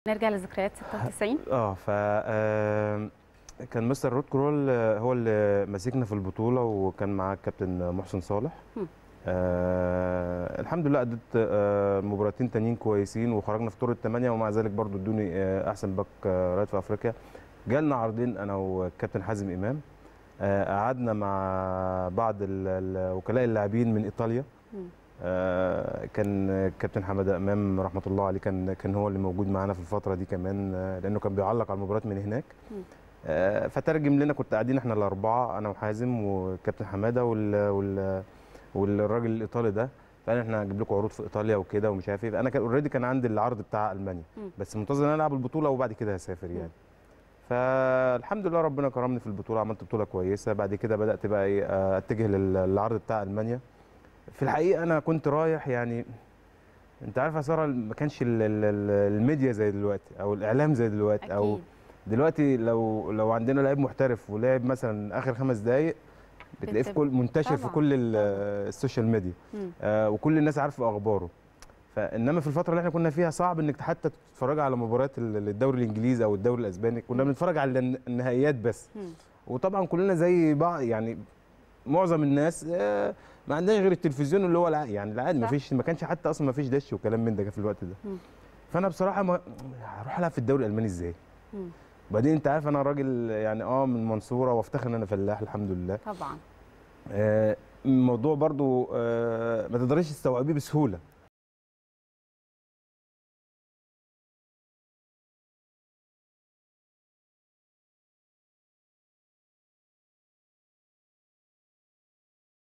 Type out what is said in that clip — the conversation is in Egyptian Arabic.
نرجع لذكريات 96 اه ف آه، كان مستر رود كرول آه، هو اللي ماسكنا في البطوله وكان معاه الكابتن محسن صالح هم. آه الحمد لله اديت آه مباراتين تانيين كويسين وخرجنا في طور الثمانيه ومع ذلك برضو ادوني آه احسن باك آه رايت في افريقيا جالنا عرضين انا والكابتن حازم امام آه قعدنا مع بعض ال- ال- وكلاء اللاعبين من ايطاليا مم. آه، كان الكابتن حماده امام رحمه الله عليه كان كان هو اللي موجود معانا في الفتره دي كمان آه، لانه كان بيعلق على المباريات من هناك مم. آه، فترجم لنا كنت قاعدين احنا الاربعه انا وحازم والكابتن حماده وال وال والراجل الايطالي ده فقال احنا هنجيب لكم عروض في ايطاليا وكده ومش عارف ايه انا كان اوريدي كان عندي العرض بتاع المانيا مم. بس منتظر ان انا العب البطوله وبعد كده هسافر مم. يعني فالحمد لله ربنا كرمني في البطوله عملت بطوله كويسه بعد كده بدات بقى ايه آه، اتجه لل- للعرض بتاع المانيا في الحقيقه انا كنت رايح يعني انت عارف يا ساره ما كانش ال- ال- ال- الميديا زي دلوقتي او الاعلام زي دلوقتي او اكيد دلوقتي لو لو عندنا لعيب محترف ولعب مثلا اخر خمس دقائق بتلاقيه في بت- كل منتشر في طبعاً، كل ال- طبعاً. السوشيال ميديا مم. آه وكل الناس عارفه اخباره فانما في الفتره اللي احنا كنا فيها صعب انك حتى تتفرج على مباريات ال- الدوري الانجليزي او الدوري الاسباني كنا مم. بنتفرج على الن- النهائيات بس مم. وطبعا كلنا زي بعض يعني معظم الناس آه، ما عندناش غير التلفزيون اللي هو الع... يعني العادي ما صح. فيش ما كانش حتى اصلا ما فيش دش وكلام من ده في الوقت ده مم. فانا بصراحه ما هروح العب في الدوري الالماني ازاي مم. وبعدين انت عارف انا راجل يعني اه من المنصوره وافتخر ان انا فلاح الحمد لله طبعا آه، الموضوع برضو آه، ما تقدريش تستوعبيه بسهوله